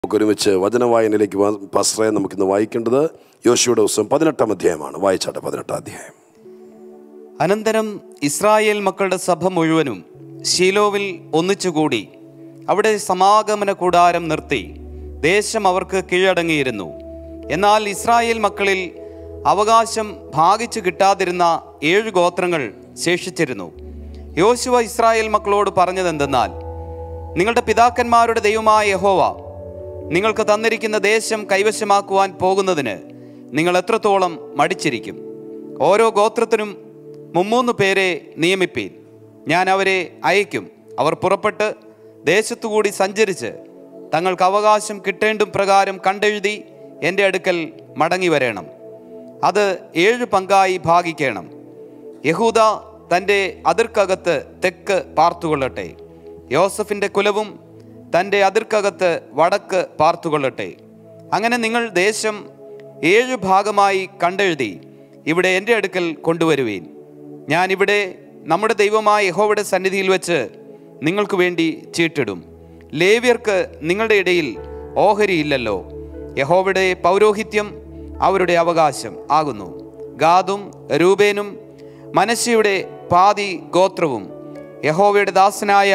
നമുക്ക് ഒരുമിച്ച് വചനവായനയിലേക്ക് പാസ്റ്ററെ നമുക്കിന്ന് വായിക്കേണ്ടത് യോശുവയുടെ ദിവസം പതിനെട്ടാം അധ്യായമാണ് വായിച്ചാട്ടെ പതിനെട്ടാം അധ്യായം അനന്തരം ഇസ്രായേൽ മക്കളുടെ സഭ മുഴുവനും ശീലോവിൽ ഒന്നിച്ചുകൂടി അവിടെ സമാഗമന കൂടാരം നിർത്തി ദേശം അവർക്ക് കീഴടങ്ങിയിരുന്നു എന്നാൽ ഇസ്രായേൽ മക്കളിൽ അവകാശം ഭാഗിച്ചു കിട്ടാതിരുന്ന ഏഴ് ഗോത്രങ്ങൾ ശേഷിച്ചിരുന്നു യോശുവ ഇസ്രായേൽ മക്കളോട് പറഞ്ഞതെന്തെന്നാൽ നിങ്ങളുടെ പിതാക്കന്മാരുടെ ദൈവമായ യഹോവ നിങ്ങൾക്ക് തന്നിരിക്കുന്ന ദേശം കൈവശമാക്കുവാൻ പോകുന്നതിന് നിങ്ങൾ എത്രത്തോളം മടിച്ചിരിക്കും ഓരോ ഗോത്രത്തിനും മുമ്മൂന്ന് പേരെ നിയമിപ്പീൻ ഞാൻ അവരെ അയക്കും അവർ പുറപ്പെട്ട് ദേശത്തുകൂടി സഞ്ചരിച്ച് തങ്ങൾക്ക് അവകാശം കിട്ടേണ്ടും പ്രകാരം കണ്ടെഴുതി എൻ്റെ അടുക്കൽ മടങ്ങി വരേണം അത് ഏഴ് പങ്കായി ഭാഗിക്കണം യഹൂദ തൻ്റെ അതിർക്കകത്ത് തെക്ക് പാർത്തുകൊള്ളട്ടെ യോസഫിൻ്റെ കുലവും തൻ്റെ അതിർക്കകത്ത് വടക്ക് പാർത്തുകൊള്ളട്ടെ അങ്ങനെ നിങ്ങൾ ദേശം ഏഴ് ഭാഗമായി കണ്ടെഴുതി ഇവിടെ എൻ്റെ അടുക്കൽ കൊണ്ടുവരുവീൻ ഞാനിവിടെ നമ്മുടെ ദൈവമായ യഹോവയുടെ സന്നിധിയിൽ വെച്ച് നിങ്ങൾക്ക് വേണ്ടി ചീട്ടിടും ലേവ്യർക്ക് നിങ്ങളുടെ ഇടയിൽ ഓഹരിയില്ലല്ലോ യഹോവയുടെ പൗരോഹിത്യം അവരുടെ അവകാശം ആകുന്നു ഗാദും രൂപേനും മനശ്ശയുടെ പാതി ഗോത്രവും യഹോവയുടെ ദാസനായ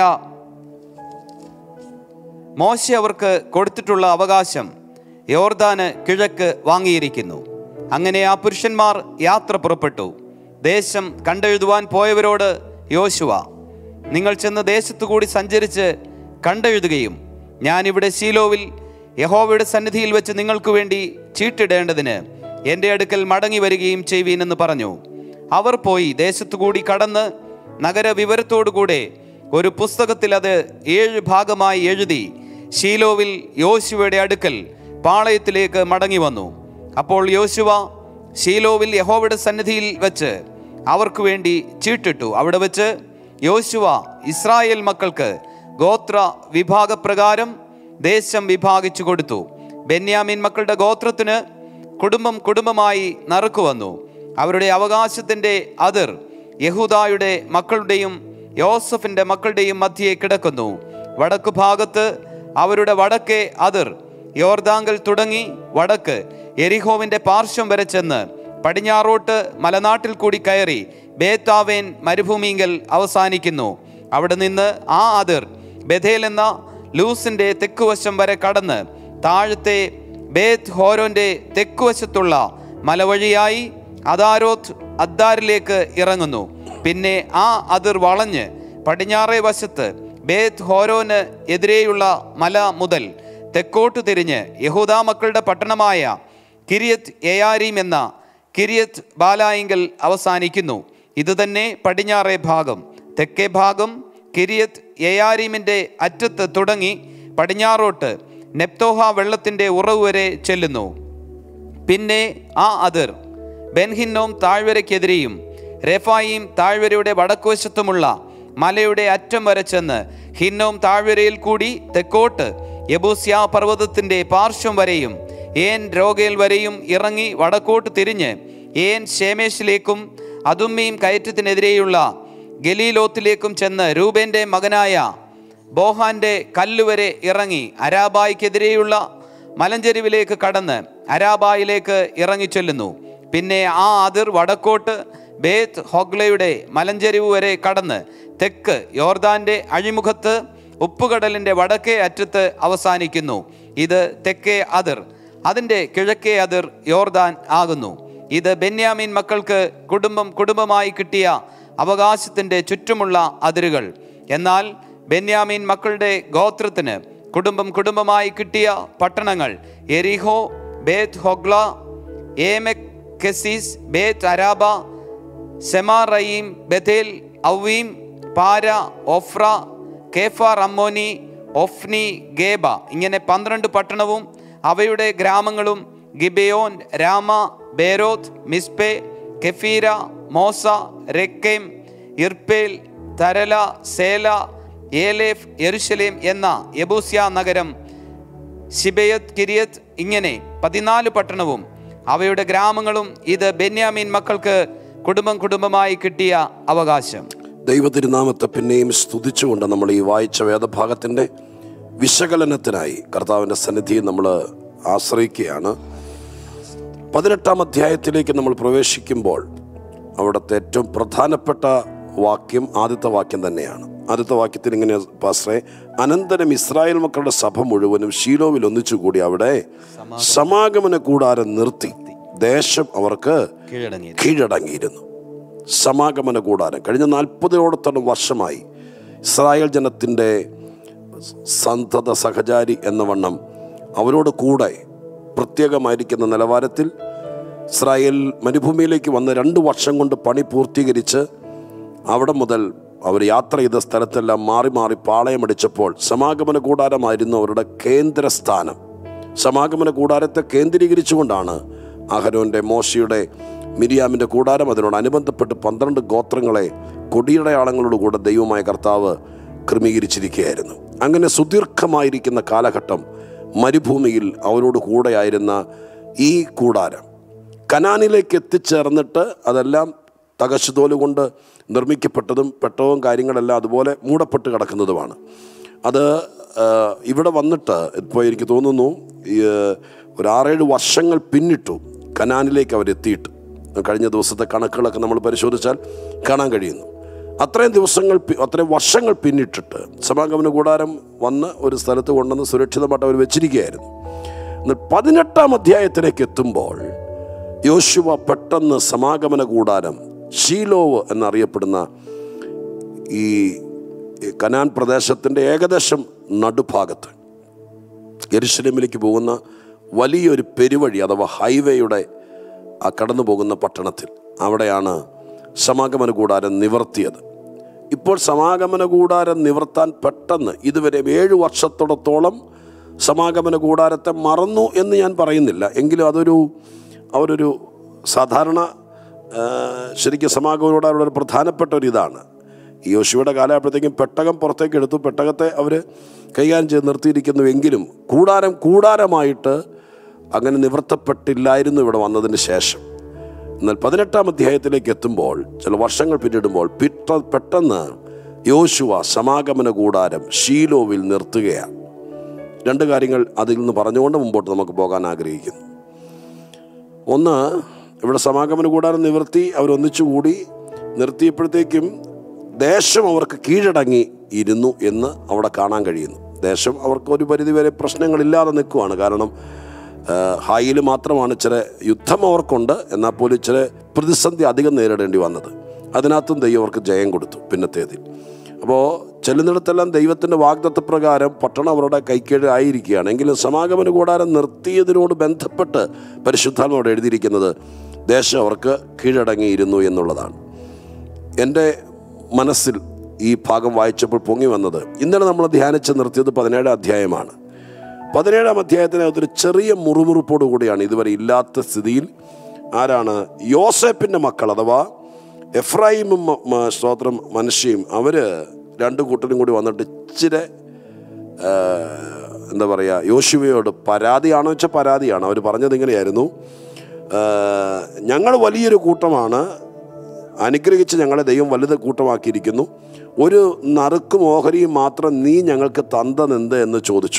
മോശ അവർക്ക് കൊടുത്തിട്ടുള്ള അവകാശം യോർദാന് കിഴക്ക് വാങ്ങിയിരിക്കുന്നു അങ്ങനെ ആ പുരുഷന്മാർ യാത്ര പുറപ്പെട്ടു ദേശം കണ്ടെഴുതുവാൻ പോയവരോട് യോശുവ നിങ്ങൾ ചെന്ന് ദേശത്തുകൂടി സഞ്ചരിച്ച് കണ്ടെഴുതുകയും ഞാനിവിടെ ശീലോവിൽ യഹോവയുടെ സന്നിധിയിൽ വെച്ച് നിങ്ങൾക്ക് വേണ്ടി ചീട്ടിടേണ്ടതിന് എൻ്റെ അടുക്കൽ മടങ്ങി വരികയും ചെയ്യുവീനെന്ന് പറഞ്ഞു അവർ പോയി ദേശത്തുകൂടി കടന്ന് നഗരവിവരത്തോടുകൂടെ ഒരു പുസ്തകത്തിൽ അത് ഏഴ് ഭാഗമായി എഴുതി ഷീലോവിൽ യോശുവയുടെ അടുക്കൽ പാളയത്തിലേക്ക് മടങ്ങി വന്നു അപ്പോൾ യോശുവ ഷീലോവിൽ യഹോവയുടെ സന്നിധിയിൽ വെച്ച് അവർക്ക് വേണ്ടി ചീട്ടിട്ടു അവിടെ വെച്ച് യോശുവ ഇസ്രായേൽ മക്കൾക്ക് ഗോത്ര വിഭാഗപ്രകാരം ദേശം വിഭാഗിച്ചു കൊടുത്തു ബെന്യാമിൻ മക്കളുടെ ഗോത്രത്തിന് കുടുംബം കുടുംബമായി നറുക്കു വന്നു അവരുടെ അവകാശത്തിൻ്റെ അതിർ യഹൂദായുടെ മക്കളുടെയും യോസഫിൻ്റെ മക്കളുടെയും മധ്യേ കിടക്കുന്നു വടക്കു ഭാഗത്ത് അവരുടെ വടക്കേ അതിർ യോർദാങ്കൽ തുടങ്ങി വടക്ക് എരിഹോവിൻ്റെ പാർശ്വം വരെ ചെന്ന് പടിഞ്ഞാറോട്ട് മലനാട്ടിൽ കൂടി കയറി ബേത്താവേൻ മരുഭൂമിങ്കൽ അവസാനിക്കുന്നു അവിടെ നിന്ന് ആ അതിർ ബഥേൽ എന്ന ലൂസിൻ്റെ തെക്കുവശം വരെ കടന്ന് താഴത്തെ ബേത്ത് ഹോരോന്റെ തെക്കുവശത്തുള്ള മലവഴിയായി അദാരോത്ത് അദ്ദാരിലേക്ക് ഇറങ്ങുന്നു പിന്നെ ആ അതിർ വളഞ്ഞ് പടിഞ്ഞാറേ വശത്ത് ബേത്ത് ഹോരോന് എതിരെയുള്ള മല മുതൽ തെക്കോട്ട് തിരിഞ്ഞ് യഹൂദാ മക്കളുടെ പട്ടണമായ കിരിയത്ത് എയാരീം എന്ന കിരിയത്ത് ബാലായിങ്കൽ അവസാനിക്കുന്നു ഇതുതന്നെ പടിഞ്ഞാറേ ഭാഗം തെക്കേ ഭാഗം കിരിയത്ത് എയാരീമിൻ്റെ അറ്റത്ത് തുടങ്ങി പടിഞ്ഞാറോട്ട് നെപ്തോഹ വെള്ളത്തിൻ്റെ ഉറവ് വരെ ചെല്ലുന്നു പിന്നെ ആ അതിർ ബെൻഹിന്നോം താഴ്വരയ്ക്കെതിരെയും റെഫായിം താഴ്വരയുടെ വടക്കുവശത്തുമുള്ള മലയുടെ അറ്റം വരെ ചെന്ന് ഹിന്നോം താഴ്വരയിൽ കൂടി തെക്കോട്ട് യബൂസ്യ പർവ്വതത്തിൻ്റെ പാർശ്വം വരെയും ഏൻ രോഗേൽ വരെയും ഇറങ്ങി വടക്കോട്ട് തിരിഞ്ഞ് ഏൻ ഷേമേഷിലേക്കും അതുമ്മീം കയറ്റത്തിനെതിരെയുള്ള ഗലീലോത്തിലേക്കും ചെന്ന് രൂപേൻ്റെ മകനായ ബോഹാന്റെ കല്ലുവരെ ഇറങ്ങി അരാബായിക്കെതിരെയുള്ള മലഞ്ചെരുവിലേക്ക് കടന്ന് അരാബായിലേക്ക് ഇറങ്ങിച്ചെല്ലുന്നു പിന്നെ ആ അതിർ വടക്കോട്ട് ബേത്ത് ഹൊഗ്ലയുടെ മലഞ്ചെരിവ് വരെ കടന്ന് തെക്ക് യോർദാന്റെ അഴിമുഖത്ത് ഉപ്പുകടലിൻ്റെ വടക്കേ അറ്റത്ത് അവസാനിക്കുന്നു ഇത് തെക്കേ അതിർ അതിൻ്റെ കിഴക്കേ അതിർ യോർദാൻ ആകുന്നു ഇത് ബെന്യാമീൻ മക്കൾക്ക് കുടുംബം കുടുംബമായി കിട്ടിയ അവകാശത്തിൻ്റെ ചുറ്റുമുള്ള അതിരുകൾ എന്നാൽ ബെന്യാമീൻ മക്കളുടെ ഗോത്രത്തിന് കുടുംബം കുടുംബമായി കിട്ടിയ പട്ടണങ്ങൾ എരിഹോ ബേത്ത് ഹൊഗ്ല ഏമെക് കെസീസ് ബേത്ത് അരാബ സെമാറയീം ബഥേൽ ഔവീം പാര ഒഫ്ര കേഫാർ അമ്മോനി ഒഫ്നി ഗേബ ഇങ്ങനെ പന്ത്രണ്ട് പട്ടണവും അവയുടെ ഗ്രാമങ്ങളും ഗിബയോൻ രാമ ബേരോത്ത് മിസ്പെ കെഫീര മോസ രക്കേം ഇർപ്പേൽ തരല സേല ഏലേഫ് യെരുശലേം എന്ന യബൂസ്യ നഗരം ശിബയത്ത് കിരിയത്ത് ഇങ്ങനെ പതിനാല് പട്ടണവും അവയുടെ ഗ്രാമങ്ങളും ഇത് ബെന്യാമീൻ മക്കൾക്ക് കുടുംബം കുടുംബമായി കിട്ടിയ അവകാശം ദൈവതിരുനാമത്തെ പിന്നെയും സ്തുതിച്ചുകൊണ്ട് നമ്മൾ ഈ വായിച്ച വേദഭാഗത്തിൻ്റെ വിശകലനത്തിനായി കർത്താവിൻ്റെ സന്നിധിയിൽ നമ്മൾ ആശ്രയിക്കുകയാണ് പതിനെട്ടാം അധ്യായത്തിലേക്ക് നമ്മൾ പ്രവേശിക്കുമ്പോൾ അവിടുത്തെ ഏറ്റവും പ്രധാനപ്പെട്ട വാക്യം ആദ്യത്തെ വാക്യം തന്നെയാണ് ആദ്യത്തെ വാക്യത്തിൽ ഇങ്ങനെ പാസ്റ്ററെ അനന്തരം ഇസ്രായേൽ മക്കളുടെ സഭ മുഴുവനും ഷീലോവിൽ ഒന്നിച്ചുകൂടി അവിടെ സമാഗമന കൂടാരം നിർത്തി ദേശം അവർക്ക് കീഴടങ്ങി കീഴടങ്ങിയിരുന്നു സമാഗമന കൂടാരം കഴിഞ്ഞ നാൽപ്പതിനോടത്തോളം വർഷമായി ഇസ്രായേൽ ജനത്തിൻ്റെ സന്തത സഹചാരി എന്ന വണ്ണം അവരോട് കൂടെ പ്രത്യേകമായിരിക്കുന്ന നിലവാരത്തിൽ ഇസ്രായേൽ മരുഭൂമിയിലേക്ക് വന്ന് രണ്ട് വർഷം കൊണ്ട് പണി പൂർത്തീകരിച്ച് അവിടെ മുതൽ അവർ യാത്ര ചെയ്ത സ്ഥലത്തെല്ലാം മാറി മാറി പാളയമടിച്ചപ്പോൾ സമാഗമന കൂടാരമായിരുന്നു അവരുടെ കേന്ദ്രസ്ഥാനം സമാഗമന കൂടാരത്തെ കേന്ദ്രീകരിച്ചുകൊണ്ടാണ് അഹരോൻ്റെ മോശയുടെ മിരിയാമിൻ്റെ കൂടാരം അതിനോടനുബന്ധപ്പെട്ട് പന്ത്രണ്ട് ഗോത്രങ്ങളെ കൊടിയടയാളങ്ങളോടുകൂടെ ദൈവമായ കർത്താവ് ക്രമീകരിച്ചിരിക്കുകയായിരുന്നു അങ്ങനെ സുദീർഘമായിരിക്കുന്ന കാലഘട്ടം മരുഭൂമിയിൽ അവരോട് കൂടെയായിരുന്ന ഈ കൂടാരം കനാനിലേക്ക് എത്തിച്ചേർന്നിട്ട് അതെല്ലാം തകശുതോല് കൊണ്ട് നിർമ്മിക്കപ്പെട്ടതും പെട്ടവും കാര്യങ്ങളെല്ലാം അതുപോലെ മൂടപ്പെട്ട് കിടക്കുന്നതുമാണ് അത് ആ, ഇവിടെ വന്നിട്ട് ഇപ്പോൾ എനിക്ക് തോന്നുന്നു ഈ, ഒരു ആറേഴ് വർഷങ്ങൾ പിന്നിട്ടു കനാനിലേക്ക് അവരെത്തിയിട്ട് കഴിഞ്ഞ ദിവസത്തെ കണക്കുകളൊക്കെ നമ്മൾ പരിശോധിച്ചാൽ കാണാൻ കഴിയുന്നു അത്രയും ദിവസങ്ങൾ പി- അത്രയും വർഷങ്ങൾ പിന്നിട്ടിട്ട് സമാഗമന കൂടാരം വന്ന് ഒരു സ്ഥലത്ത് കൊണ്ടുവന്ന് സുരക്ഷിതമായിട്ട് അവർ വെച്ചിരിക്കുകയായിരുന്നു എന്നാൽ പതിനെട്ടാം അധ്യായത്തിലേക്ക് എത്തുമ്പോൾ യോശുവ പെട്ടെന്ന് സമാഗമന കൂടാരം ഷീലോവ് എന്നറിയപ്പെടുന്ന ഈ ഈ കനാൻ പ്രദേശത്തിൻ്റെ ഏകദേശം നടുഭാഗത്ത് യെരുശലേമിലേക്ക് പോകുന്ന വലിയൊരു പെരുവഴി അഥവാ ഹൈവേയുടെ ആ കടന്നു പോകുന്ന പട്ടണത്തിൽ അവിടെയാണ് സമാഗമന കൂടാരം നിവർത്തിയത് ഇപ്പോൾ സമാഗമന കൂടാരം നിവർത്താൻ പെട്ടെന്ന് ഇതുവരെ ഏഴ് വർഷത്തോടത്തോളം സമാഗമന കൂടാരത്തെ മറന്നു എന്ന് ഞാൻ പറയുന്നില്ല എങ്കിലും അതൊരു അവരൊരു സാധാരണ ആ, ശരിക്കും സമാഗമന കൂടാരം ഒരു പ്രധാനപ്പെട്ട ഒരു ഇതാണ് ഈ യോശുവയുടെ കാലമായപ്പോഴത്തേക്കും പെട്ടകം പുറത്തേക്ക് എടുത്തു പെട്ടകത്തെ അവർ കൈകാര്യം ചെയ്ത് നിർത്തിയിരിക്കുന്നു എങ്കിലും കൂടാരം കൂടാരമായിട്ട് അങ്ങനെ നിവർത്തപ്പെട്ടില്ലായിരുന്നു ഇവിടെ വന്നതിന് ശേഷം എന്നാൽ പതിനെട്ടാം അധ്യായത്തിലേക്ക് എത്തുമ്പോൾ ചില വർഷങ്ങൾ പിന്നിടുമ്പോൾ പിറ്റ പെട്ടെന്ന് യോശുവ സമാഗമന കൂടാരം ഷീലോവിൽ നിർത്തുകയാണ് രണ്ട് കാര്യങ്ങൾ അതിൽ നിന്ന് പറഞ്ഞുകൊണ്ട് മുമ്പോട്ട് നമുക്ക് പോകാൻ ആഗ്രഹിക്കുന്നു ഒന്ന് ഇവിടെ സമാഗമന കൂടാരം നിവർത്തി അവരൊന്നിച്ചുകൂടി നിർത്തിയപ്പോഴത്തേക്കും ദേശം അവർക്ക് കീഴടങ്ങി ഇരുന്നു എന്ന് അവിടെ കാണാൻ കഴിയുന്നു ദേശം അവർക്ക് ഒരു പരിധിവരെ പ്രശ്നങ്ങളില്ലാതെ നിൽക്കുവാണ് കാരണം ഹായിൽ മാത്രമാണ് ചില യുദ്ധം അവർക്കുണ്ട് എന്നാൽ പോലും ചില പ്രതിസന്ധി അധികം നേരിടേണ്ടി വന്നത് അതിനകത്തും ദൈവം അവർക്ക് ജയം കൊടുത്തു പിന്നത്തേതിൽ അപ്പോൾ ചെല്ലുന്നിടത്തെല്ലാം ദൈവത്തിൻ്റെ വാഗ്ദത്തപ്രകാരം പട്ടണം അവരുടെ കൈക്കീഴ് ആയിരിക്കുകയാണ് എങ്കിലും സമാഗമന കൂടാരം നിർത്തിയതിനോട് ബന്ധപ്പെട്ട് പരിശുദ്ധാത്മാവോട് എഴുതിയിരിക്കുന്നത് ദേശം അവർക്ക് കീഴടങ്ങിയിരുന്നു എന്നുള്ളതാണ് എൻ്റെ മനസ്സിൽ ഈ ഭാഗം വായിച്ചപ്പോൾ പൊങ്ങി വന്നത് ഇന്നലെ നമ്മൾ ധ്യാനിച്ച് നിർത്തിയത് പതിനേഴാം അധ്യായമാണ് പതിനേഴാം അധ്യായത്തിനകത്തൊരു ചെറിയ മുറുമുറുപ്പോടു കൂടിയാണ് ഇതുവരെ ഇല്ലാത്ത സ്ഥിതിയിൽ ആരാണ് യോസേപ്പിൻ്റെ മക്കൾ അഥവാ എഫ്രൈമും മ- മ- സ്തോത്രം മനുഷ്യയും അവർ രണ്ട് കൂട്ടരും കൂടി വന്നിട്ട് ഇച്ചിരി ആ, എന്താ പറയുക യോശുവയോട് പരാതിയാണോ വെച്ചാൽ പരാതിയാണ് അവർ പറഞ്ഞത് ഇങ്ങനെയായിരുന്നു ഞങ്ങൾ വലിയൊരു കൂട്ടമാണ് അനുഗ്രഹിച്ച് ഞങ്ങളെ ദൈവം വലുത് കൂട്ടമാക്കിയിരിക്കുന്നു ഒരു നറുക്കും ഓഹരിയും മാത്രം നീ ഞങ്ങൾക്ക് തന്നതെന്ത് എന്ന് ചോദിച്ചു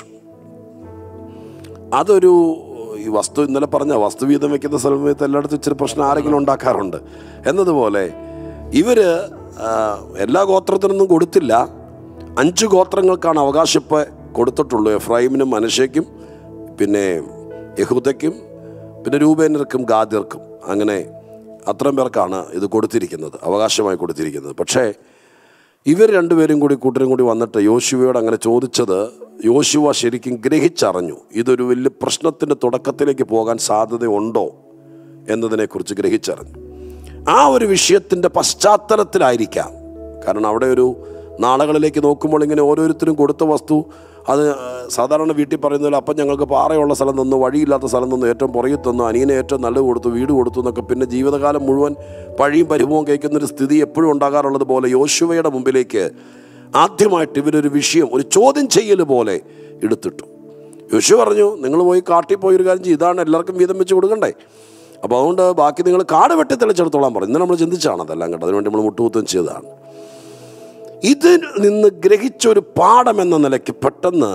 അതൊരു ഈ വസ്തു ഇന്നലെ പറഞ്ഞ വസ്തു വീതം വെക്കുന്ന സമയത്ത് എല്ലായിടത്തും ഇച്ചിരി പ്രശ്നം ആരെങ്കിലും ഉണ്ടാക്കാറുണ്ട് എന്നതുപോലെ ഇവര് ആ, എല്ലാ ഗോത്രത്തിനൊന്നും കൊടുത്തില്ല അഞ്ച് ഗോത്രങ്ങൾക്കാണ് അവകാശപ്പ് കൊടുത്തിട്ടുള്ളൂ എഫ്രൈമിനും മനശയ്ക്കും പിന്നെ യഹൂദയ്ക്കും പിന്നെ രൂപേനർക്കും ഗാദിർക്കും അങ്ങനെ അത്രയും പേർക്കാണ് ഇത് കൊടുത്തിരിക്കുന്നത് അവകാശമായി കൊടുത്തിരിക്കുന്നത് പക്ഷേ ഇവർ രണ്ടുപേരും കൂടി കൂട്ടരും കൂടി വന്നിട്ട് യോശുവയോട് അങ്ങനെ ചോദിച്ചത് യോശുവ ശരിക്കും ഗ്രഹിച്ചറിഞ്ഞു ഇതൊരു വലിയ പ്രശ്നത്തിൻ്റെ തുടക്കത്തിലേക്ക് പോകാൻ സാധ്യതയുണ്ടോ എന്നതിനെക്കുറിച്ച് ഗ്രഹിച്ചറിഞ്ഞു ആ ഒരു വിഷയത്തിൻ്റെ പശ്ചാത്തലത്തിലായിരിക്കാം കാരണം അവിടെ ഒരു നാളുകളിലേക്ക് നോക്കുമ്പോൾ ഇങ്ങനെ ഓരോരുത്തരും കൊടുത്ത വസ്തു അത് ആ, സാധാരണ വീട്ടിൽ പറയുന്നതിൽ അപ്പം ഞങ്ങൾക്ക് പാറയുള്ള സ്ഥലം തന്നു വഴിയില്ലാത്ത സ്ഥലം തന്നു ഏറ്റവും പുറകിൽ തന്നു അനിയനെ ഏറ്റവും നല്ലത് കൊടുത്തു വീട് കൊടുത്തു എന്നൊക്കെ പിന്നെ ജീവിതകാലം മുഴുവൻ പഴിയും പരിഭവവും കേൾക്കുന്നൊരു സ്ഥിതി എപ്പോഴും ഉണ്ടാകാറുള്ളത് പോലെ യോശുവയുടെ മുമ്പിലേക്ക് ആദ്യമായിട്ട് ഇവരൊരു വിഷയം ഒരു ചോദ്യം ചെയ്യൽ പോലെ എടുത്തിട്ടു യോശു പറഞ്ഞു നിങ്ങൾ പോയി കാട്ടിൽ പോയി ഒരു കാര്യം ചെയ്യും ഇതാണ് എല്ലാവർക്കും വീതം വെച്ച് കൊടുക്കണ്ടേ അപ്പോൾ അതുകൊണ്ട് ബാക്കി നിങ്ങൾ കാട് വെട്ടി തെളിച്ചെടുത്തോളാൻ പറഞ്ഞു ഇന്ന് നമ്മൾ ചിന്തിച്ചാണ് അതെല്ലാം കേട്ടോ അതിനുവേണ്ടി നമ്മൾ മുട്ടുകുത്തം ചെയ്തതാണ് ഇതിൽ നിന്ന് ഗ്രഹിച്ചൊരു പാഠം എന്ന നിലയ്ക്ക് പെട്ടെന്ന്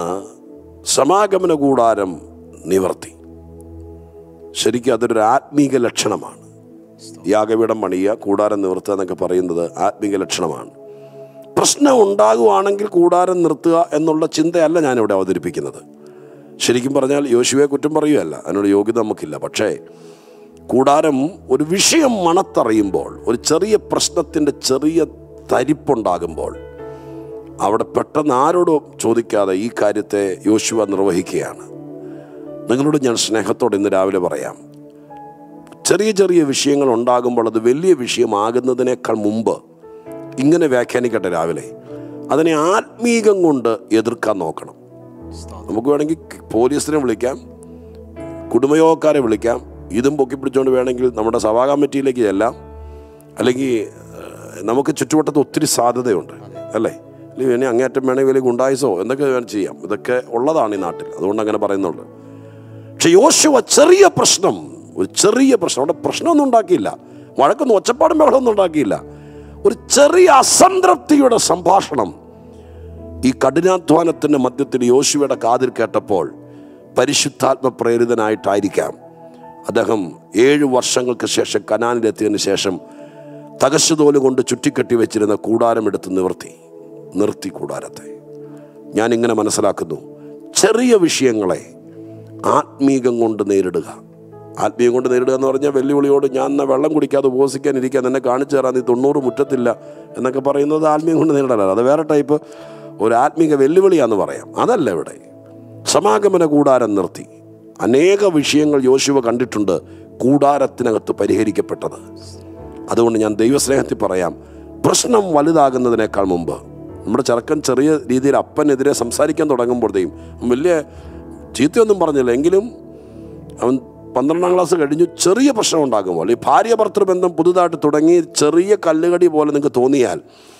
സമാഗമന കൂടാരം നിവർത്തി ശരിക്കും അതൊരു ആത്മീക ലക്ഷണമാണ് യാഗപീഠം പണിയുക കൂടാരം നിവർത്തുക എന്നൊക്കെ പറയുന്നത് ആത്മീക ലക്ഷണമാണ് പ്രശ്നം ഉണ്ടാകുവാണെങ്കിൽ കൂടാരം നിർത്തുക എന്നുള്ള ചിന്തയല്ല ഞാനിവിടെ അവതരിപ്പിക്കുന്നത് ശരിക്കും പറഞ്ഞാൽ യോശുവെ കുറ്റം പറയുകയല്ല അതിനോട് യോഗ്യത നമുക്കില്ല പക്ഷേ കൂടാരം ഒരു വിഷയം മണത്തറിയുമ്പോൾ ഒരു ചെറിയ പ്രശ്നത്തിൻ്റെ ചെറിയ തരിപ്പുണ്ടാകുമ്പോൾ അവിടെ പെട്ടെന്ന് ആരോടും ചോദിക്കാതെ ഈ കാര്യത്തെ യോശുവ നിർവഹിക്കുകയാണ് നിങ്ങളോട് ഞാൻ സ്നേഹത്തോടെ ഇന്ന് രാവിലെ പറയാം ചെറിയ ചെറിയ വിഷയങ്ങൾ ഉണ്ടാകുമ്പോൾ അത് വലിയ വിഷയമാകുന്നതിനേക്കാൾ മുമ്പ് ഇങ്ങനെ വ്യാഖ്യാനിക്കട്ടെ രാവിലെ അതിനെ ആത്മീകം കൊണ്ട് എതിർക്കാൻ നോക്കണം നമുക്ക് വേണമെങ്കിൽ പോലീസിനെ വിളിക്കാം കുടുംബയോഗക്കാരെ വിളിക്കാം ഇതും പൊക്കി പിടിച്ചുകൊണ്ട് വേണമെങ്കിൽ നമ്മുടെ സഭാ കമ്മിറ്റിയിലേക്ക് ചെല്ലാം അല്ലെങ്കിൽ ഏഹ്, നമുക്ക് ചുറ്റുവട്ടത്ത് ഒത്തിരി സാധ്യതയുണ്ട് അല്ലേ അല്ലെങ്കിൽ ഇനി അങ്ങേറ്റം വേണമെങ്കിൽ വലിയ ഗുണ്ടായിസോ എന്തൊക്കെ വേണം ചെയ്യാം ഇതൊക്കെ ഉള്ളതാണ് ഈ നാട്ടിൽ അതുകൊണ്ട് അങ്ങനെ പറയുന്നുള്ളൂ പക്ഷെ യോശുവ ചെറിയ പ്രശ്നം ഒരു ചെറിയ പ്രശ്നം അവിടെ പ്രശ്നമൊന്നും ഉണ്ടാക്കിയില്ല വഴക്കൊന്നും ഒച്ചപ്പാടും ബഹളമൊന്നും ഉണ്ടാക്കിയില്ല ഒരു ചെറിയ അസംതൃപ്തിയുടെ സംഭാഷണം ഈ കഠിനാധ്വാനത്തിൻ്റെ മധ്യത്തിൽ യോശുവയുടെ കാതിൽ കേട്ടപ്പോൾ പരിശുദ്ധാത്മ പ്രേരിതനായിട്ടായിരിക്കാം അദ്ദേഹം ഏഴ് വർഷങ്ങൾക്ക് ശേഷം കനാനിലെത്തിയതിന് ശേഷം തകശുതോല് കൊണ്ട് ചുറ്റിക്കെട്ടി വെച്ചിരുന്ന കൂടാരമെടുത്ത് നിവർത്തി നിർത്തി കൂടാരത്തെ ഞാനിങ്ങനെ മനസ്സിലാക്കുന്നു ചെറിയ വിഷയങ്ങളെ ആത്മീകം കൊണ്ട് നേരിടുക ആത്മീയം കൊണ്ട് നേരിടുക എന്ന് പറഞ്ഞാൽ വെല്ലുവിളിയോട് ഞാൻ എന്നാ വെള്ളം കുടിക്കാതെ ഉപവസിക്കാൻ ഇരിക്കാൻ എന്നെ കാണിച്ചു തരാൻ നീ തൊണ്ണൂറ് മുറ്റത്തില്ല എന്നൊക്കെ പറയുന്നത് ആത്മീയം കൊണ്ട് നേരിടല്ല അത് വേറെ ടൈപ്പ് ഒരു ആത്മീക വെല്ലുവിളിയാന്ന് പറയാം അതല്ല ഇവിടെ സമാഗമന കൂടാരം നിർത്തി അനേക വിഷയങ്ങൾ യോശുവ കണ്ടിട്ടുണ്ട് കൂടാരത്തിനകത്ത് പരിഹരിക്കപ്പെട്ടത് അതുകൊണ്ട് ഞാൻ ദൈവസ്നേഹത്തിൽ പറയാം പ്രശ്നം വലുതാകുന്നതിനേക്കാൾ മുമ്പ് നമ്മുടെ ചെറുക്കൻ ചെറിയ രീതിയിൽ അപ്പനെതിരെ സംസാരിക്കാൻ തുടങ്ങുമ്പോഴത്തേക്കും അവൻ വലിയ ചീത്തയൊന്നും പറഞ്ഞില്ല എങ്കിലും അവൻ പന്ത്രണ്ടാം ക്ലാസ് കഴിഞ്ഞു ചെറിയ പ്രശ്നം ഉണ്ടാകുമ്പോൾ ഈ ഭാര്യ ഭർത്തൃബന്ധം പുതുതായിട്ട് തുടങ്ങി ചെറിയ കല്ലുകടി പോലെ നിങ്ങൾക്ക് തോന്നിയാൽ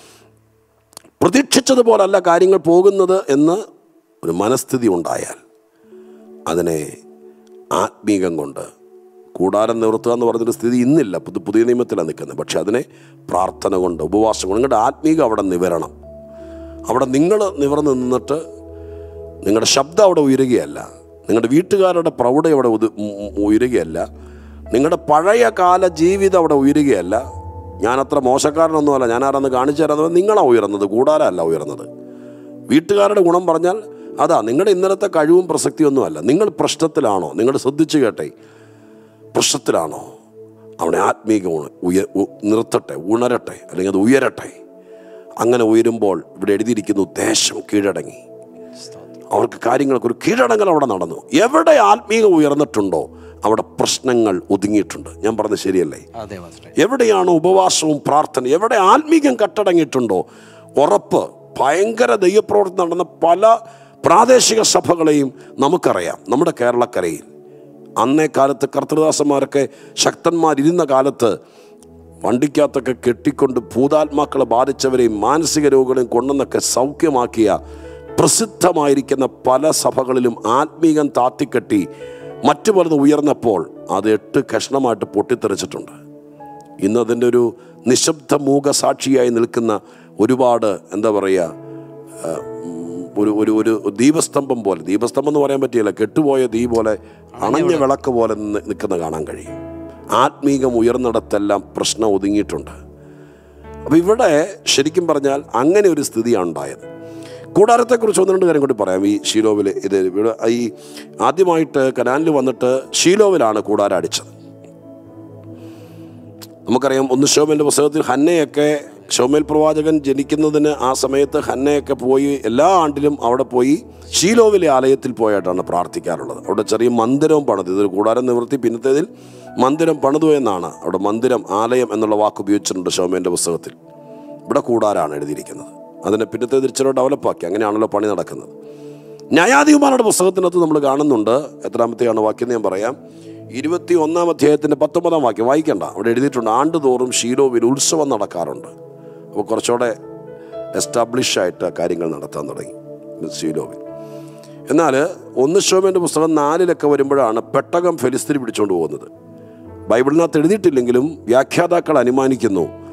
പ്രതീക്ഷിച്ചതുപോലല്ല കാര്യങ്ങൾ പോകുന്നത് എന്ന് ഒരു മനസ്ഥിതി ഉണ്ടായാൽ അതിനെ ആത്മീകം കൊണ്ട് കൂടാരം നിവർത്തുക എന്ന് പറഞ്ഞൊരു സ്ഥിതി ഇന്നില്ല പുതു പുതിയ നിയമത്തിലാണ് നിൽക്കുന്നത് പക്ഷെ അതിനെ പ്രാർത്ഥന കൊണ്ട് ഉപവാസം കൊണ്ട് നിങ്ങളുടെ ആത്മീകം അവിടെ നിവരണം അവിടെ നിങ്ങൾ നിവർന്ന് നിന്നിട്ട് നിങ്ങളുടെ ശബ്ദം അവിടെ ഉയരുകയല്ല നിങ്ങളുടെ വീട്ടുകാരുടെ പ്രൗഢ അവിടെ ഉത് ഉ- ഉ- ഉയരുകയല്ല നിങ്ങളുടെ പഴയ കാല ജീവിതം അവിടെ ഉയരുകയല്ല ഞാനത്ര മോശക്കാരനൊന്നുമല്ല ഞാൻ ആരെന്ന് കാണിച്ചു തരാതെ നിങ്ങളാണ് ഉയർന്നത് കൂടാരമല്ല ഉയർന്നത് വീട്ടുകാരുടെ ഗുണം പറഞ്ഞാൽ അതാ നിങ്ങളുടെ ഇന്നലത്തെ കഴിവും പ്രസക്തിയൊന്നുമല്ല നിങ്ങൾ പ്രശ്നത്തിലാണോ നിങ്ങൾ ശ്രദ്ധിച്ചു കേട്ടെ പ്രശ്നത്തിലാണോ അവിടെ ആത്മീക ഉണ ഉയ ഉ- നിർത്തട്ടെ ഉണരട്ടെ അല്ലെങ്കിൽ അത് ഉയരട്ടെ അങ്ങനെ ഉയരുമ്പോൾ ഇവിടെ എഴുതിയിരിക്കുന്നു ദേശം കീഴടങ്ങി അവർക്ക് കാര്യങ്ങൾക്ക് ഒരു കീഴടങ്ങൽ അവിടെ നടന്നു എവിടെ ആത്മീകം ഉയർന്നിട്ടുണ്ടോ അവിടെ പ്രശ്നങ്ങൾ ഒതുങ്ങിയിട്ടുണ്ട് ഞാൻ പറഞ്ഞത് ശരിയല്ലേ അതെ മാസ്റ്ററെ എവിടെയാണ് ഉപവാസവും പ്രാർത്ഥന എവിടെ ആത്മീകം കട്ടടങ്ങിയിട്ടുണ്ടോ ഉറപ്പ് ഭയങ്കര ദൈവപ്രവർത്തനം നടന്ന പല പ്രാദേശിക സഭകളെയും നമുക്കറിയാം നമ്മുടെ കേരളക്കരയിൽ അന്നേ കാലത്ത് കർത്തൃദാസന്മാരൊക്കെ ശക്തന്മാരിരുന്ന കാലത്ത് വണ്ടിക്കകത്തൊക്കെ കെട്ടിക്കൊണ്ട് ഭൂതാത്മാക്കളെ ബാധിച്ചവരെയും മാനസിക രോഗികളെയും കൊണ്ടുവന്നൊക്കെ സൗഖ്യമാക്കിയ പ്രസിദ്ധമായിരിക്കുന്ന പല സഭകളിലും ആത്മീകം താത്തിക്കെട്ടി മറ്റു പലത് ഉയർന്നപ്പോൾ അത് എട്ട് കഷ്ണമായിട്ട് പൊട്ടിത്തെറിച്ചിട്ടുണ്ട് ഇന്ന് അതിൻ്റെ ഒരു നിശബ്ദ മൂകസാക്ഷിയായി നിൽക്കുന്ന ഒരുപാട് എന്താ പറയുക ആ, ഉം, ഒരു ഒരു ഒരു ദീപസ്തംഭം പോലെ ദീപസ്തംഭം എന്ന് പറയാൻ പറ്റില്ല കെട്ടുപോയ ദീ പോലെ അണഞ്ഞ വിളക്ക് പോലെ നിന്ന് നിൽക്കുന്ന കാണാൻ കഴിയും ആത്മീകം ഉയർന്നിടത്തെല്ലാം പ്രശ്നം ഒതുങ്ങിയിട്ടുണ്ട് അപ്പോൾ ഇവിടെ ശരിക്കും പറഞ്ഞാൽ അങ്ങനെ ഒരു സ്ഥിതിയാണ് ഉണ്ടായത് കൂടാരത്തെക്കുറിച്ച് ഒന്ന് രണ്ട് കാര്യം കൂടി പറയാം ഈ ഷീലോവിൽ ഇത് ഇവിടെ ഈ ആദ്യമായിട്ട് കനാലിൽ വന്നിട്ട് ഷീലോവിലാണ് കൂടാരം അടിച്ചത് നമുക്കറിയാം ഒന്ന് ഷോമേലിൻ്റെ പുസ്തകത്തിൽ ഹന്നയൊക്കെ ഷോമേൽ പ്രവാചകൻ ജനിക്കുന്നതിന് ആ സമയത്ത് ഹന്നയൊക്കെ പോയി എല്ലാ ആണ്ടിലും അവിടെ പോയി ഷീലോവിലെ ആലയത്തിൽ പോയിട്ടാണ് പ്രാർത്ഥിക്കാറുള്ളത് അവിടെ ചെറിയ മന്ദിരവും പണിതു ഇതൊരു കൂടാരം നിവൃത്തി പിന്നത്തേതിൽ മന്ദിരം പണിതു എന്നാണ് അവിടെ മന്ദിരം ആലയം എന്നുള്ള വാക്ക് ഉപയോഗിച്ചിട്ടുണ്ട് ഷോമേൻ്റെ പുസ്തകത്തിൽ ഇവിടെ കൂടാരാണ് എഴുതിയിരിക്കുന്നത് അതിനെ പിന്നത്തേതിൽ ഇച്ചിരി ഡെവലപ്പാക്കി അങ്ങനെയാണല്ലോ പണി നടക്കുന്നത് ന്യായാധിപന്മാരുടെ പുസ്തകത്തിനകത്ത് നമ്മൾ കാണുന്നുണ്ട് എത്രാമത്തെയാണ് വാക്യം എന്ന് ഞാൻ പറയാം ഇരുപത്തി ഒന്നാം അധ്യായത്തിൻ്റെ പത്തൊമ്പതാം വാക്യം വായിക്കണ്ട അവിടെ എഴുതിയിട്ടുണ്ട് ആണ്ടുതോറും ഷീലോവിൽ ഉത്സവം നടക്കാറുണ്ട് അപ്പോൾ കുറച്ചുകൂടെ എസ്റ്റാബ്ലിഷ് ആയിട്ട് കാര്യങ്ങൾ നടത്താൻ തുടങ്ങി ഷീലോവിൽ എന്നാൽ ഒന്ന് ഷോമേൻ്റെ പുസ്തകം നാലിലൊക്കെ വരുമ്പോഴാണ് പെട്ടകം ഫെലിസ്തീൻ പിടിച്ചുകൊണ്ട് പോകുന്നത് ബൈബിളിനകത്ത് എഴുതിയിട്ടില്ലെങ്കിലും വ്യാഖ്യാതാക്കൾ അനുമാനിക്കുന്നു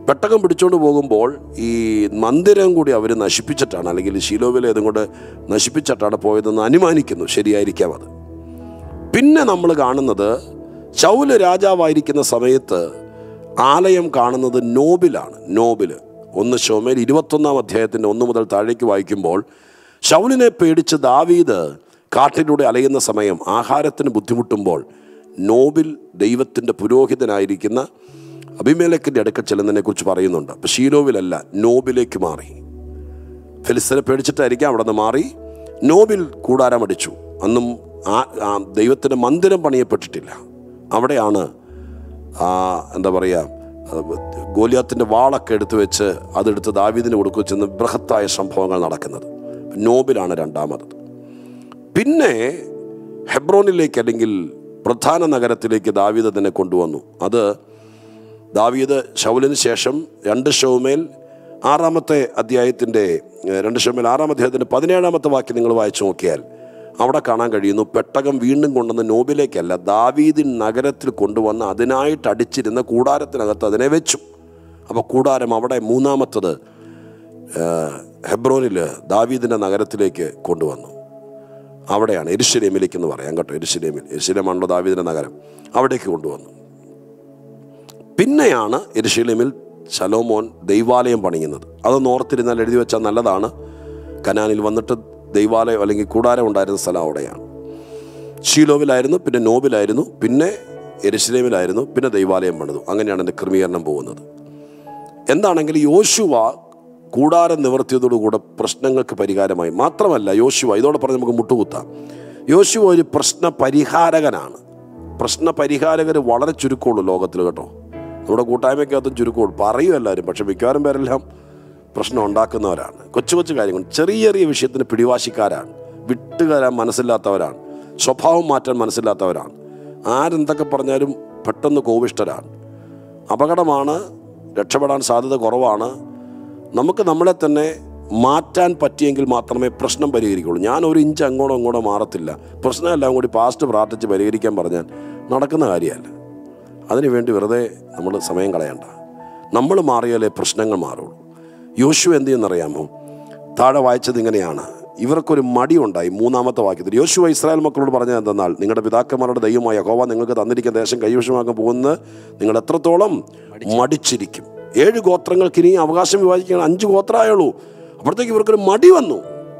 പെട്ടകം പിടിച്ചുകൊണ്ട് പോകുമ്പോൾ ഈ മന്ദിരം കൂടി അവർ നശിപ്പിച്ചിട്ടാണ് അല്ലെങ്കിൽ ശീലോവിലെ ഇതും കൊണ്ട് നശിപ്പിച്ചിട്ടാണ് പോയതെന്ന് അനുമാനിക്കുന്നു ശരിയായിരിക്കാം അത് പിന്നെ നമ്മൾ കാണുന്നത് ശൗല് രാജാവായിരിക്കുന്ന സമയത്ത് ആലയം കാണുന്നത് നോബിലാണ് നോബിൽ ഒന്ന് ഷോമേൽ ഇരുപത്തൊന്നാം അധ്യായത്തിൻ്റെ ഒന്ന് മുതൽ താഴേക്ക് വായിക്കുമ്പോൾ ശൗലിനെ പേടിച്ച് ദാവീദ് കാട്ടിലൂടെ അലയുന്ന സമയം ആഹാരത്തിന് ബുദ്ധിമുട്ടുമ്പോൾ നോബിൽ ദൈവത്തിൻ്റെ പുരോഹിതനായിരിക്കുന്ന അഭിമേലക്കിൻ്റെ അടുക്കൽ ചെല്ലുന്നതിനെ കുറിച്ച് പറയുന്നുണ്ട് അപ്പോൾ ഷീലോവിലല്ല നോബിലേക്ക് മാറി ഫിലിസ്തീനെ പേടിച്ചിട്ടായിരിക്കാം അവിടെ നിന്ന് മാറി നോബിൽ കൂടാരമടിച്ചു അന്നും ആ ആ ദൈവത്തിൻ്റെ മന്ദിരം പണിയപ്പെട്ടിട്ടില്ല അവിടെയാണ് ആ, എന്താ പറയുക ഗോലിയാത്തിൻ്റെ വാളൊക്കെ എടുത്തു വെച്ച് അതെടുത്ത് ദാവീദിന് കൊടുക്കുക ചെന്ന് ബൃഹത്തായ സംഭവങ്ങൾ നടക്കുന്നത് നോബിലാണ് രണ്ടാമത് പിന്നെ ഹെബ്രോനിലേക്ക് അല്ലെങ്കിൽ പ്രധാന നഗരത്തിലേക്ക് ദാവീദ് തന്നെ കൊണ്ടുവന്നു അത് ദാവീദ് ശൗലിന് ശേഷം രണ്ട് ഷൗമേൽ ആറാമത്തെ അധ്യായത്തിൻ്റെ ഏഹ്, രണ്ട് ഷൗമേൽ ആറാം അധ്യായത്തിൻ്റെ പതിനേഴാമത്തെ വാക്യം നിങ്ങൾ വായിച്ചു നോക്കിയാൽ അവിടെ കാണാൻ കഴിയുന്നു പെട്ടകം വീണ്ടും കൊണ്ടുവന്ന് നോബിലേക്കല്ല ദാവീദിൻ നഗരത്തിൽ കൊണ്ടുവന്ന് അതിനായിട്ട് അടിച്ചിരുന്ന കൂടാരത്തിനകത്ത് അതിനെ വെച്ചു അപ്പോൾ കൂടാരം അവിടെ മൂന്നാമത്തത് ഹെബ്രോനിൽ ദാവീദിൻ്റെ നഗരത്തിലേക്ക് കൊണ്ടുവന്നു അവിടെയാണ് എരിശിലേമിലേക്ക് എന്ന് പറയാം കേട്ടോ എരിശിലേമിൽ എരിശിലേമാണല്ലോ ദാവീദിൻ്റെ നഗരം അവിടേക്ക് കൊണ്ടുവന്നു പിന്നെയാണ് എരിശിലേമിൽ ശലോമോൻ ദൈവാലയം പണിയുന്നത് അതൊന്ന് ഓർത്തിരുന്നാൽ എഴുതി വെച്ചാൽ നല്ലതാണ് കനാനിൽ വന്നിട്ട് ദൈവാലയം അല്ലെങ്കിൽ കൂടാരം ഉണ്ടായിരുന്ന സ്ഥലം അവിടെയാണ് ഷീലോവിലായിരുന്നു പിന്നെ നോബിലായിരുന്നു പിന്നെ എരിശിലേമിലായിരുന്നു പിന്നെ ദൈവാലയം പണിതു അങ്ങനെയാണ് എൻ്റെ ക്രമീകരണം പോകുന്നത് എന്താണെങ്കിൽ യോശുവ കൂടാരം നിവർത്തിയതോടുകൂടെ പ്രശ്നങ്ങൾക്ക് പരിഹാരമായി മാത്രമല്ല യോശുവ ഇതോടെ പറഞ്ഞ് നമുക്ക് മുട്ടുകുത്താം യോശുവ ഒരു പ്രശ്ന പരിഹാരകനാണ് പ്രശ്ന പരിഹാരകർ വളരെ ചുരുക്കമുള്ളൂ ലോകത്തിൽ കേട്ടോ നമ്മുടെ കൂട്ടായ്മയ്ക്കകത്തും ചുരുക്കമുള്ളൂ പറയും എല്ലാവരും പക്ഷെ മിക്കവാറും പേരെല്ലാം പ്രശ്നം ഉണ്ടാക്കുന്നവരാണ് കൊച്ചു കൊച്ചു കാര്യങ്ങൾ ചെറിയ ചെറിയ വിഷയത്തിന് പിടിവാശിക്കാരാണ് വിട്ടുകരാൻ മനസ്സില്ലാത്തവരാണ് സ്വഭാവം മാറ്റാൻ മനസ്സില്ലാത്തവരാണ് ആരെന്തൊക്കെ പറഞ്ഞാലും പെട്ടെന്ന് കോപിഷ്ടരാണ് അപകടമാണ് രക്ഷപ്പെടാൻ സാധ്യത കുറവാണ് നമുക്ക് നമ്മളെ തന്നെ മാറ്റാൻ പറ്റിയെങ്കിൽ മാത്രമേ പ്രശ്നം പരിഹരിക്കുള്ളൂ ഞാൻ ഒരു ഇഞ്ച് അങ്ങോട്ടോ ഇങ്ങോട്ടോ മാറത്തില്ല പ്രശ്നമെല്ലാം കൂടി പാസ്റ്റ് പ്രാർത്ഥിച്ച് പരിഹരിക്കാൻ പറഞ്ഞാൽ നടക്കുന്ന കാര്യമല്ല അതിനുവേണ്ടി വെറുതെ നമ്മൾ സമയം കളയണ്ട നമ്മൾ മാറിയാലേ പ്രശ്നങ്ങൾ മാറുള്ളൂ യോശു എന്ത് ചെയ്യുന്നറിയാമോ താഴെ വായിച്ചത് ഇങ്ങനെയാണ് ഇവർക്കൊരു മടി ഉണ്ടായി മൂന്നാമത്തെ വാക്യത്തിൽ യോശുവ ഇസ്രായേൽ മക്കളോട് പറഞ്ഞത് എന്തെന്നാൽ നിങ്ങളുടെ പിതാക്കന്മാരുടെ ദൈവമായ യഹോവ നിങ്ങൾക്ക് തന്നിരിക്കുന്ന ദേശം കൈവശമാക്കാൻ പോകുന്നത് നിങ്ങൾ എത്രത്തോളം മടിച്ചിരിക്കും ഏഴ് ഗോത്രങ്ങൾക്ക് ഇനി അവകാശം വിഭാജിക്കാൻ അഞ്ച് ഗോത്രമായുള്ളൂ അപ്പോഴത്തേക്ക് ഇവർക്കൊരു മടി വന്നു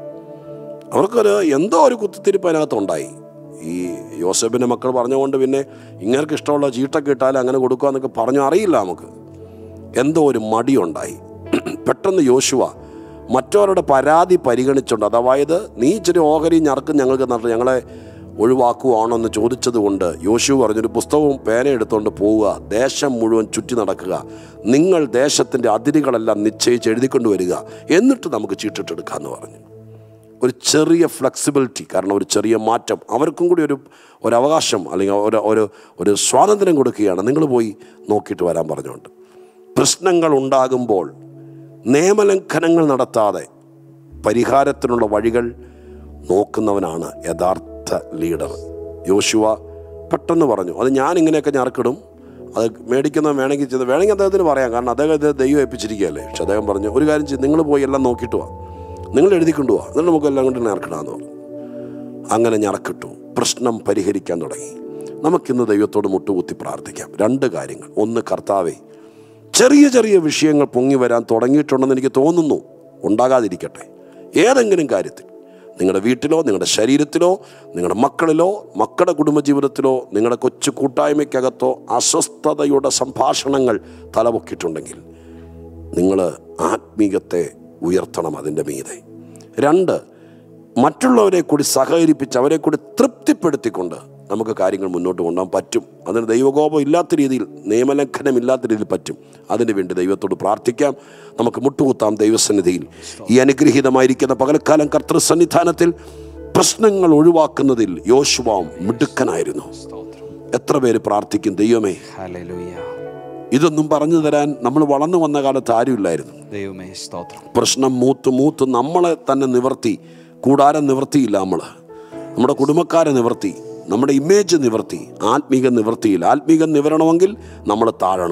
അവർക്കൊരു എന്തോ ഒരു കുത്തിത്തിരിപ്പ് അതിനകത്തുണ്ടായി ഈ യോസഫിൻ്റെ മക്കൾ പറഞ്ഞുകൊണ്ട് പിന്നെ ഇങ്ങനെയൊക്കെ ഇഷ്ടമുള്ള ചീട്ടൊക്കെ ഇട്ടാൽ അങ്ങനെ കൊടുക്കുക എന്നൊക്കെ പറഞ്ഞു അറിയില്ല നമുക്ക് എന്തോ ഒരു മടിയുണ്ടായി പെട്ടെന്ന് യോശുവ മറ്റവരുടെ പരാതി പരിഗണിച്ചുകൊണ്ട് അതായത് നീ ഇച്ചിരി ഓഹരി ഞറക്കും ഞങ്ങൾക്ക് നട്ട് ഞങ്ങളെ ഒഴിവാക്കുവാണോ എന്ന് ചോദിച്ചതുകൊണ്ട് യോശു പറഞ്ഞൊരു പുസ്തകവും പേന എടുത്തുകൊണ്ട് പോവുക ദേശം മുഴുവൻ ചുറ്റി നടക്കുക നിങ്ങൾ ദേശത്തിൻ്റെ അതിരുകളെല്ലാം നിശ്ചയിച്ച് എഴുതിക്കൊണ്ട് വരിക എന്നിട്ട് നമുക്ക് ചീട്ടിട്ടെടുക്കാമെന്ന് പറഞ്ഞു ഒരു ചെറിയ ഫ്ലെക്സിബിലിറ്റി കാരണം ഒരു ചെറിയ മാറ്റം അവർക്കും കൂടി ഒരു ഒരു അവകാശം അല്ലെങ്കിൽ ഒരു ഒരു ഒരു സ്വാതന്ത്ര്യം കൊടുക്കുകയാണ് നിങ്ങൾ പോയി നോക്കിയിട്ട് വരാൻ പറഞ്ഞുകൊണ്ട് പ്രശ്നങ്ങൾ ഉണ്ടാകുമ്പോൾ നിയമലംഘനങ്ങൾ നടത്താതെ പരിഹാരത്തിനുള്ള വഴികൾ നോക്കുന്നവനാണ് യഥാർത്ഥ ലീഡർ യോശുവ പെട്ടെന്ന് പറഞ്ഞു അത് ഞാൻ ഇങ്ങനെയൊക്കെ ഞറക്കിടും അത് മേടിക്കുന്ന വേണമെങ്കിൽ ചെയ്ത് വേണമെങ്കിൽ അദ്ദേഹത്തിന് പറയാം കാരണം അദ്ദേഹം ഇത് ദൈവം ഏൽപ്പിച്ചിരിക്കുകയല്ലേ പക്ഷെ അദ്ദേഹം പറഞ്ഞു ഒരു കാര്യം ചെയ്ത് നിങ്ങൾ പോയി എല്ലാം നോക്കിയിട്ട് വാ നിങ്ങൾ എഴുതിക്കൊണ്ടു വാ എന്നിട്ട് നമുക്ക് എല്ലാം കൊണ്ട് ഞറക്കിടാന്ന് പറഞ്ഞു അങ്ങനെ ഞറക്കിട്ടു പ്രശ്നം പരിഹരിക്കാൻ തുടങ്ങി നമുക്കിന്ന് ദൈവത്തോട് മുട്ടുകുത്തി പ്രാർത്ഥിക്കാം രണ്ട് കാര്യങ്ങൾ ഒന്ന് കർത്താവേ ചെറിയ ചെറിയ വിഷയങ്ങൾ പൊങ്ങി വരാൻ തുടങ്ങിയിട്ടുണ്ടെന്ന് എനിക്ക് തോന്നുന്നു ഉണ്ടാകാതിരിക്കട്ടെ ഏതെങ്കിലും കാര്യത്തിൽ നിങ്ങളുടെ വീട്ടിലോ നിങ്ങളുടെ ശരീരത്തിലോ നിങ്ങളുടെ മക്കളിലോ മക്കളുടെ കുടുംബജീവിതത്തിലോ നിങ്ങളുടെ കൊച്ചു കൂട്ടായ്മയ്ക്കകത്തോ അസ്വസ്ഥതയുടെ സംഭാഷണങ്ങൾ തലപൊക്കിയിട്ടുണ്ടെങ്കിൽ നിങ്ങൾ ആത്മീകത്തെ ഉയർത്തണം അതിൻ്റെ മീതെ രണ്ട് മറ്റുള്ളവരെ കൂടി സഹകരിപ്പിച്ച് അവരെ കൂടി തൃപ്തിപ്പെടുത്തിക്കൊണ്ട് നമുക്ക് കാര്യങ്ങൾ മുന്നോട്ട് കൊണ്ടുപോകാൻ പറ്റും അതിന് ദൈവകോപം ഇല്ലാത്ത രീതിയിൽ നിയമലംഘനം ഇല്ലാത്ത രീതിയിൽ പറ്റും അതിനു വേണ്ടി ദൈവത്തോട് പ്രാർത്ഥിക്കാം നമുക്ക് മുട്ടുകുത്താം ദൈവസന്നിധിയിൽ ഈ അനുഗ്രഹീതമായിരിക്കുന്ന പകൽക്കാലം കർത്തൃസന്നിധാനത്തിൽ പ്രശ്നങ്ങൾ ഒഴിവാക്കുന്നതിൽ യോശുവാം മിടുക്കനായിരുന്നു എത്ര പേര് പ്രാർത്ഥിക്കും ദൈവമേ ഹല്ലേലൂയ ഇതൊന്നും പറഞ്ഞു തരാൻ നമ്മൾ വളർന്നു വന്ന കാലത്ത് ആരുമില്ലായിരുന്നു ദൈവമേ സ്തോത്രം പ്രശ്നം മൂത്ത് മൂത്ത് നമ്മളെ തന്നെ നിവർത്തി കൂടാരം നിവർത്തിയില്ല നമ്മൾ നമ്മുടെ കുടുംബക്കാരെ നിവർത്തി നമ്മുടെ ഇമേജ് നിവർത്തി ആത്മീക നിവർത്തിയില്ല ആത്മീകം നിവരണമെങ്കിൽ നമ്മൾ താഴണം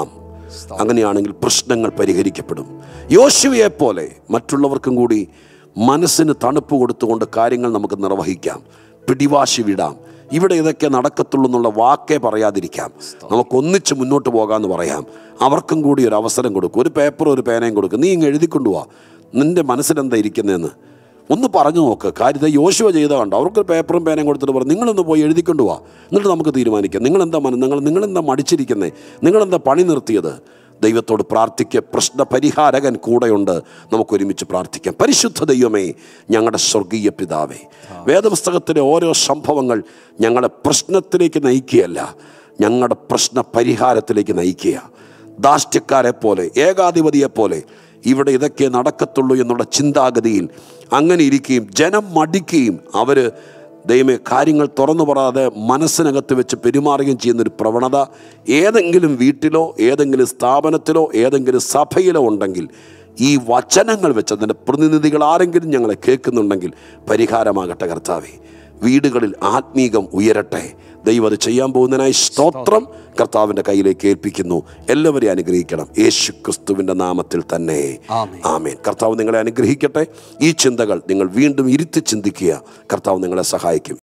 അങ്ങനെയാണെങ്കിൽ പ്രശ്നങ്ങൾ പരിഹരിക്കപ്പെടും യോശുവയെ പോലെ മറ്റുള്ളവർക്കും കൂടി മനസ്സിന് തണുപ്പ് കൊടുത്തുകൊണ്ട് കാര്യങ്ങൾ നമുക്ക് നിർവഹിക്കാം പിടിവാശി വിടാം ഇവിടെ ഇതൊക്കെ നടക്കത്തുള്ളൂ എന്നുള്ള വാക്കേ പറയാതിരിക്കാം നമുക്ക് ഒന്നിച്ച് മുന്നോട്ട് പോകാമെന്ന് പറയാം അവർക്കും കൂടി ഒരു അവസരം കൊടുക്കും ഒരു പേപ്പറും ഒരു പേനയും കൊടുക്കും നീ ഇങ്ങ് എഴുതിക്കൊണ്ടു പോവാ നിൻ്റെ മനസ്സിലെന്താ ഇരിക്കുന്നതെന്ന് ഒന്ന് പറഞ്ഞു നോക്ക് കാര്യത്തെ യോശുവ ചെയ്ത കണ്ടോ അവർക്ക് പേപ്പറും പേനയും കൊടുത്തിട്ട് പറഞ്ഞു നിങ്ങളൊന്ന് പോയി എഴുതിക്കൊണ്ട് വാ എന്നിട്ട് നമുക്ക് തീരുമാനിക്കാം നിങ്ങളെന്താ മന നിങ്ങൾ നിങ്ങളെന്താ മടിച്ചിരിക്കുന്നത് നിങ്ങളെന്താ പണി നിർത്തിയത് ദൈവത്തോട് പ്രാർത്ഥിക്കുക പ്രശ്ന പരിഹാരകൻ കൂടെയുണ്ട് നമുക്ക് ഒരുമിച്ച് പ്രാർത്ഥിക്കാം പരിശുദ്ധ ദൈവമേ ഞങ്ങളുടെ സ്വർഗീയ പിതാവേ വേദപുസ്തകത്തിലെ ഓരോ സംഭവങ്ങൾ ഞങ്ങളെ പ്രശ്നത്തിലേക്ക് നയിക്കുകയല്ല ഞങ്ങളുടെ പ്രശ്ന പരിഹാരത്തിലേക്ക് നയിക്കുക ദാഷ്ട്യക്കാരെ പോലെ ഏകാധിപതിയെ പോലെ ഇവിടെ ഇതൊക്കെ നടക്കത്തുള്ളൂ എന്നുള്ള ചിന്താഗതിയിൽ അങ്ങനെ ഇരിക്കുകയും ജനം മടിക്കുകയും അവർ ദൈവമേ കാര്യങ്ങൾ തുറന്നു പറയാതെ മനസ്സിനകത്ത് വെച്ച് പെരുമാറുകയും ചെയ്യുന്നൊരു പ്രവണത ഏതെങ്കിലും വീട്ടിലോ ഏതെങ്കിലും സ്ഥാപനത്തിലോ ഏതെങ്കിലും സഭയിലോ ഉണ്ടെങ്കിൽ ഈ വചനങ്ങൾ വെച്ച് അതിൻ്റെ പ്രതിനിധികൾ ആരെങ്കിലും ഞങ്ങളെ കേൾക്കുന്നുണ്ടെങ്കിൽ പരിഹാരമാകട്ടെ കർത്താവേ വീടുകളിൽ ആത്മീകം ഉയരട്ടെ ദൈവം അത് ചെയ്യാൻ പോകുന്നതിനായി സ്തോത്രം കർത്താവിൻ്റെ കയ്യിലേക്ക് ഏൽപ്പിക്കുന്നു എല്ലാവരെയും അനുഗ്രഹിക്കണം യേശു ക്രിസ്തുവിൻ്റെ നാമത്തിൽ തന്നെ ആമേൻ. ആമേൻ കർത്താവ് നിങ്ങളെ അനുഗ്രഹിക്കട്ടെ ഈ ചിന്തകൾ നിങ്ങൾ വീണ്ടും ഇരുത്തി ചിന്തിക്കുക കർത്താവ് നിങ്ങളെ സഹായിക്കും